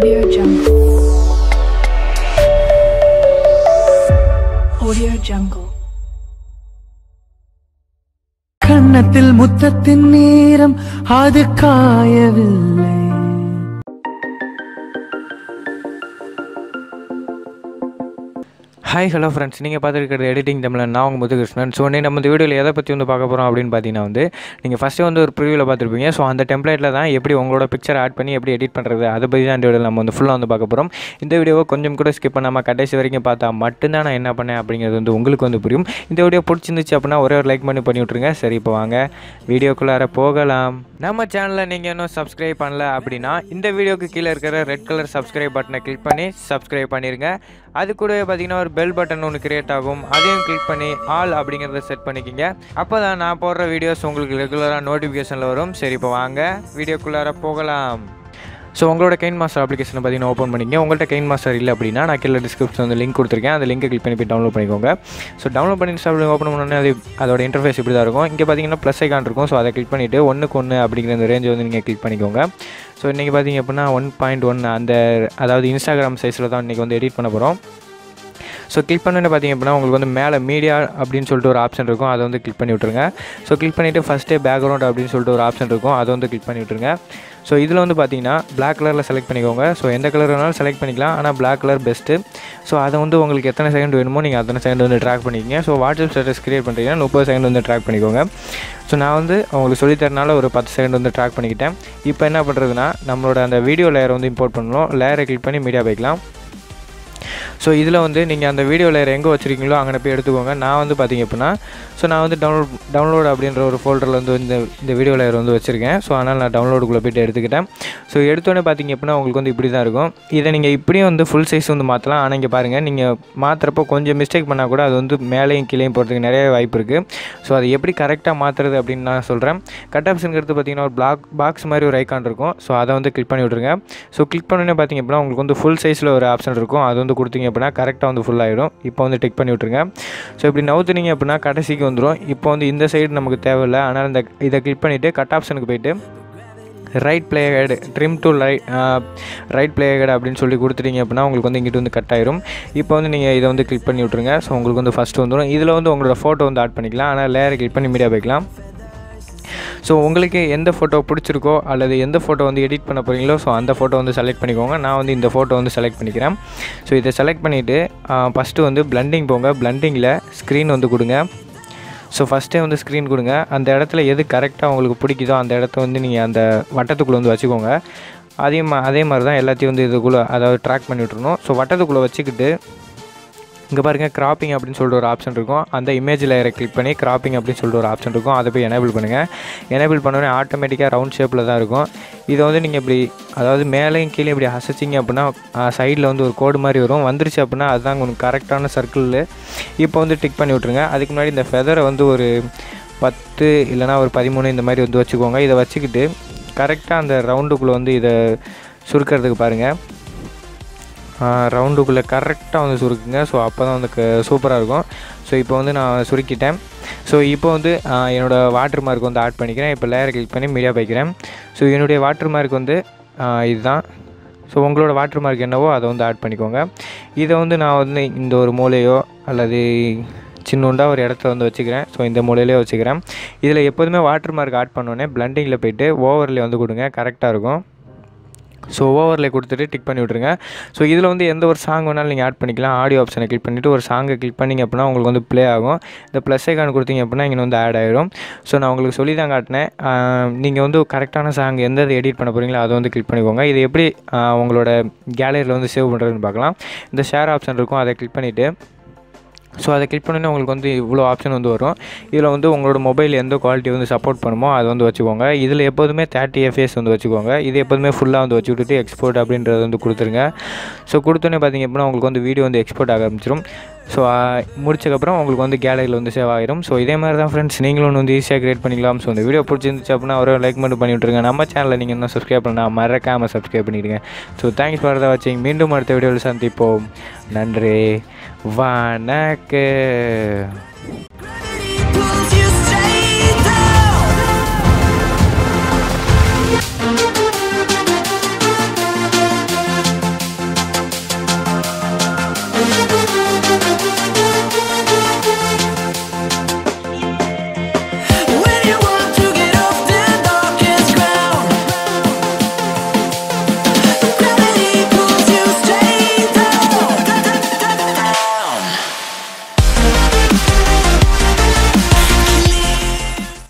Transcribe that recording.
Audio Jungle. Audio Jungle. கன்னத்தில் முத்தத்தின் நேரம் அது காயவில்லை ஹாய் ஹலோ ஃப்ரெண்ட்ஸ் நீங்கள் பார்த்துருக்கிறது எடிட்டிங் தமிழ் நான் உங்கள் முத்துகிருஷ்ணன் ஸோ இன்னைக்கு நம்ம இந்த வீடியோவில் எதை பற்றி வந்து பார்க்க போகிறோம் அப்படின்னு பார்த்தீங்கன்னா வந்து நீங்கள் ஃபஸ்ட்டு வந்து ஒரு ப்ரிவியூவில் பார்த்துருப்பீங்க ஸோ அந்த டெம்ப்ளேட்டில் தான் எப்படி உங்களோட பிக்சர் ஆட் பண்ணி எப்படி எடிட் பண்ணுறது அதை பற்றி தான் இந்த வீடியோவில் நம்ம வந்து ஃபுல்லாக வந்து பார்க்க போகிறோம் இந்த வீடியோவை கொஞ்சம் கூட ஸ்கிப் பண்ணாமல் கடைசி வரைக்கும் பார்த்தா மட்டும்தான் நான் என்ன பண்ணேன் அப்படிங்கிறது வந்து உங்களுக்கு வந்து புரியும் இந்த வீடியோ பிடிச்சிருந்துச்சு அப்படின்னா ஒரே ஒரு லைக் பண்ணி பண்ணி விட்ருங்க சரி இப்போ வாங்க வீடியோக்குள்ளார போகலாம் நம்ம சேனலை நீங்கள் இன்னும் சப்ஸ்கிரைப் பண்ணல அப்படின்னா இந்த வீடியோக்கு கீழே இருக்கிற ரெட் கலர் சப்ஸ்கிரைப் பட்டனை கிளிக் பண்ணி சப்ஸ்கிரைப் பண்ணிடுங்க அது கூடவே பார்த்தீங்கன்னா ஒரு பெல் பட்டன் ஒன்று கிரியேட் ஆகும் அதையும் கிளிக் பண்ணி ஆல் அப்படிங்கிறத செட் பண்ணிக்கிங்க அப்போ தான் நான் போடுற வீடியோஸ் உங்களுக்கு ரெகுலராக நோட்டிஃபிகேஷனில் வரும் சரி இப்போ வாங்க வீடியோக்குள்ளார போகலாம் ஸோ உங்களோட கெயின் மாஸ்டர் அப்ளிகேஷனை பார்த்தீங்கன்னா ஓப்பன் பண்ணிங்க உங்கள்கிட்ட கெயின் மாஸ்டர் இல்லை அப்படின்னா நான் கீழே டிஸ்கிரிப்ஷன் வந்து லிங்க் கொடுத்துருக்கேன் அந்த லிங்கை கிளிக் பண்ணி போய் டவுன்லோட் பண்ணிக்கோங்க ஸோ டவுன்லோட் பண்ணி இன்ஸ்டால் ஓப்பன் பண்ணோன்னே அது அதோட இன்டர்ஃபேஸ் இப்படி தான் இருக்கும் இங்கே பார்த்தீங்கன்னா ப்ளஸ் ஐக்கான் இருக்கும் ஸோ அதை கிளிக் பண்ணிவிட்டு ஒன்றுக்கு ஒன்று அப்படிங்கிற அந்த ரேஞ்ச் வந்து நீங்கள் கிளிக் பண்ணிக்கோங்க ஸோ இன்றைக்கி பார்த்தீங்க அப்படின்னா ஒன் பாயிண்ட் ஒன் அந்த அதாவது இன்ஸ்டாகிராம் சைஸில் தான் இன்றைக்கி வந்து எடிட் பண்ண போகிறோம் ஸோ கிளிக் பண்ணி பார்த்தீங்க அப்படின்னா உங்களுக்கு வந்து மேலே மீடியா அப்படின்னு சொல்லிட்டு ஒரு ஆப்ஷன் இருக்கும் அதை வந்து கிளிக் பண்ணி விட்ருங்க ஸோ கிளிக் பண்ணிவிட்டு ஃபஸ்ட்டே பேக்ரவுண்ட் அப்படின்னு சொல்லிட்டு ஒரு ஆப்ஷன் இருக்கும் அதை வந்து கிளிக் பண்ணி விட்ருங்க ஸோ இதில் வந்து பார்த்தீங்கன்னா Black கலரில் செலக்ட் பண்ணிக்கோங்க ஸோ எந்த கலர் வேணாலும் செலக்ட் பண்ணிக்கலாம் ஆனால் Black கலர் பெஸ்ட்டு ஸோ அதை வந்து உங்களுக்கு எத்தனை செகண்ட் வேணுமோ நீங்கள் அத்தனை செகண்ட் வந்து ட்ராக் பண்ணிக்கிங்க ஸோ வாட்ஸ்அப் ஸ்டேட்டஸ் கிரியேட் பண்ணுறீங்கன்னா முப்பது செகண்ட் வந்து ட்ராக் பண்ணிக்கோங்க ஸோ நான் வந்து உங்களுக்கு சொல்லித்தரனால ஒரு பத்து செகண்ட் வந்து ட்ராக் பண்ணிக்கிட்டேன் இப்போ என்ன பண்ணுறதுன்னா நம்மளோட அந்த வீடியோ லேயர் வந்து இம்போர்ட் பண்ணணும் லேயரை கிளிக் பண்ணி மீடியா போய்க்கலாம் ஸோ இதில் வந்து நீங்கள் அந்த வீடியோ லேயர் எங்கே வச்சுருக்கீங்களோ அங்கே போய் எடுத்துக்கோங்க நான் வந்து பார்த்தீங்க அப்படின்னா ஸோ நான் வந்து டவுன்லோட் டவுன்லோட் அப்படின்ற ஒரு ஃபோல்டரில் வந்து இந்த இந்த வீடியோ லேயர் வந்து வச்சுருக்கேன் ஸோ அதனால் நான் டவுன்லோடுக்குள்ளே போய்ட்டு எடுத்துக்கிட்டேன் ஸோ எடுத்தோடனே பார்த்தீங்க அப்படின்னா உங்களுக்கு வந்து இப்படி தான் இருக்கும் இதை நீங்கள் இப்படியும் வந்து ஃபுல் சைஸ் வந்து மாற்றலாம் ஆனால் இங்கே பாருங்கள் நீங்கள் மாற்றுறப்போ கொஞ்சம் மிஸ்டேக் பண்ணால் கூட அது வந்து மேலேயும் கீழேயும் போகிறதுக்கு நிறைய வாய்ப்பு இருக்குது ஸோ அது எப்படி கரெக்டாக மாற்றுறது அப்படின்னு நான் சொல்கிறேன் கட் ஆப்ஷனுங்கிறது பார்த்தீங்கன்னா ஒரு பிளாக் பாக்ஸ் மாதிரி ஒரு ஐக்கான் இருக்கும் ஸோ அதை வந்து கிளிக் பண்ணி விட்ருங்க ஸோ கிளிக் பண்ணோன்னே பார்த்தீங்க அப்படின்னா உங்களுக்கு வந்து ஃபுல் சைஸில் ஒரு ஆப்ஷன் இருக்கும் அது வந்து கொடுத்தீங்க அப்படின்னா கரெக்டாக வந்து ஃபுல் ஆகிடும் இப்போ வந்து டிக் பண்ணி விட்ருங்க ஸோ இப்படி நவுத்துனீங்க அப்படின்னா கடைசிக்கு வந்துடும் இப்போ வந்து இந்த சைடு நமக்கு தேவையில்லை ஆனால் இந்த இதை கிளிக் பண்ணிவிட்டு கட் ஆப்ஷனுக்கு போயிட்டு right play head trim to right right play head அப்படின்னு சொல்லி கொடுத்துட்டீங்க அப்படின்னா உங்களுக்கு வந்து இங்கிட்டு வந்து கட் ஆயிரும் இப்போ வந்து நீங்கள் இதை வந்து கிளிக் பண்ணி விட்ருங்க ஸோ உங்களுக்கு வந்து ஃபஸ்ட்டு வந்துடும் இதில் வந்து உங்களோட ஃபோட்டோ வந்து ஆட் பண்ணிக்கலாம் ஆனால் லேயரை கிளிக் பண்ணி மீடியா போய்க்கலாம் ஸோ உங்களுக்கு எந்த ஃபோட்டோ பிடிச்சிருக்கோ அல்லது எந்த ஃபோட்டோ வந்து எடிட் பண்ண போகிறீங்களோ ஸோ அந்த ஃபோட்டோ வந்து செலக்ட் பண்ணிக்கோங்க நான் வந்து இந்த ஃபோட்டோ வந்து செலக்ட் பண்ணிக்கிறேன் ஸோ இதை செலக்ட் பண்ணிவிட்டு ஃபஸ்ட்டு வந்து பிளண்டிங் போங்க பிளண்டிங்கில் ஸ்க்ரீன் வந்து கொடுங்க ஸோ ஃபஸ்ட்டே வந்து ஸ்க்ரீன் கொடுங்க அந்த இடத்துல எது கரெக்டாக உங்களுக்கு பிடிக்குதோ அந்த இடத்த வந்து நீங்கள் அந்த வட்டத்துக்குள்ளே வந்து வச்சுக்கோங்க அதே மா அதே மாதிரி தான் எல்லாத்தையும் வந்து இதுக்குள்ளே அதாவது ட்ராக் பண்ணி விட்றணும் ஸோ வட்டத்துக்குள்ளே வச்சுக்கிட்டு இங்கே பாருங்கள் கிராப்பிங் அப்படின்னு சொல்லிட்டு ஒரு ஆப்ஷன் இருக்கும் அந்த இமேஜ் லேயரை கிளிக் பண்ணி கிராப்பிங் அப்படின்னு சொல்லிட்டு ஒரு ஆப்ஷன் இருக்கும் அதை போய் எனேபிள் பண்ணுங்கள் எனேபிள் பண்ணோடனே ஆட்டோமேட்டிக்காக ரவுண்ட் ஷேப்பில் தான் இருக்கும் இதை வந்து நீங்கள் இப்படி அதாவது மேலேயும் கீழே இப்படி அசைச்சிங்க அப்படின்னா சைடில் வந்து ஒரு கோடு மாதிரி வரும் வந்துருச்சு அப்படின்னா அதுதான் உங்களுக்கு கரெக்டான சர்க்கிள் இப்போ வந்து டிக் பண்ணி விட்ருங்க அதுக்கு முன்னாடி இந்த ஃபெதரை வந்து ஒரு பத்து இல்லைனா ஒரு பதிமூணு இந்த மாதிரி வந்து வச்சுக்கோங்க இதை வச்சுக்கிட்டு கரெக்டாக அந்த ரவுண்டுக்குள்ளே வந்து இதை சுருக்கிறதுக்கு பாருங்கள் ரவுண்டுக்குள்ளே கரெக்டாக வந்து சுருக்குங்க ஸோ அப்போ தான் வந்து சூப்பராக இருக்கும் ஸோ இப்போ வந்து நான் சுருக்கிட்டேன் ஸோ இப்போ வந்து ஆஹ், என்னோட வாட்டர் மார்க் வந்து ஆட் பண்ணிக்கிறேன் இப்போ லேயர் கிளிக் பண்ணி மீடியா போய்க்கிறேன் ஸோ என்னுடைய வாட்டர் மார்க் வந்து ஆஹ், இதுதான் ஸோ உங்களோட வாட்டர் மார்க் என்னவோ அதை வந்து ஆட் பண்ணிக்கோங்க இதை வந்து நான் வந்து இந்த ஒரு மூலையோ அல்லது சின்னோண்டா ஒரு இடத்துல வந்து வச்சுக்கிறேன் ஸோ இந்த மூலையிலே வச்சுக்கிறேன் இதில் எப்போதுமே வாட்டர் மார்க் ஆட் பண்ணோன்னே பிளண்டிங்கில் போயிட்டு ஓவரில் வந்து கொடுங்க கரெக்டாக இருக்கும் ஸோ ஓவரில் கொடுத்துட்டு டிக் பண்ணி விட்ருங்க ஸோ இதில் வந்து எந்த ஒரு சாங் வேணாலும் நீங்கள் ஆட் பண்ணிக்கலாம் ஆடியோ ஆப்ஷனை கிளிக் பண்ணிவிட்டு ஒரு சாங்கை கிளிக் பண்ணிங்க அப்படின்னா உங்களுக்கு வந்து ப்ளே ஆகும் இந்த ப்ளஸ் ஐக்கான் கொடுத்தீங்க அப்படின்னா இங்கே வந்து ஆட் ஆயிடும் ஸோ நான் உங்களுக்கு சொல்லி தான் காட்டினேன் நீங்கள் வந்து கரெக்டான சாங் எந்த எடிட் பண்ண போகிறீங்களோ அதை வந்து கிளிக் பண்ணிக்கோங்க இது எப்படி ஆஹ், உங்களோட கேலரியில் வந்து சேவ் பண்ணுறதுன்னு பார்க்கலாம் இந்த ஷேர் ஆப்ஷன் இருக்கும் அதை கிளிக் பண்ணிவிட்டு ஸோ அதை கிளிக் பண்ணோன்னே உங்களுக்கு வந்து இவ்வளோ ஆப்ஷன் வந்து வரும் இதில் வந்து உங்களோட மொபைல் எந்த குவாலிட்டி வந்து சப்போர்ட் பண்ணுமோ அதை வந்து வச்சுக்கோங்க இதில் எப்போதுமே தேர்ட்டி எஃப்எஸ் வந்து வச்சுக்கோங்க இது எப்போதுமே ஃபுல்லாக வந்து வச்சு விட்டுட்டு எக்ஸ்போர்ட் அப்படின்றத வந்து கொடுத்துருங்க ஸோ கொடுத்தோன்னே பார்த்தீங்க அப்படின்னா உங்களுக்கு வந்து வீடியோ வந்து எக்ஸ்போர்ட் ஆக ஆரம்பிச்சிடும் ஸோ முடிச்சக்கப்புறம் உங்களுக்கு வந்து கேலரியில் வந்து சேவ் ஆகிரும் ஸோ இதே மாதிரி தான் ஃப்ரெண்ட்ஸ் நீங்களும் வந்து ஈஸியாக கிரியேட் பண்ணிக்கலாம் ஸோ இந்த வீடியோ பிடிச்சிருந்துச்சு அப்படின்னா ஒரு லைக் மட்டும் பண்ணி விட்ருங்க நம்ம சேனலில் நீங்கள் இன்னும் சப்ஸ்கிரைப் பண்ணால் மறக்காமல் சப்ஸ்கிரைப் பண்ணிடுங்க ஸோ தேங்க்ஸ் ஃபார் த வாட்சிங் மீண்டும் அடுத்த வீடியோவில் சந்திப்போம் நன்றி வணக்கம்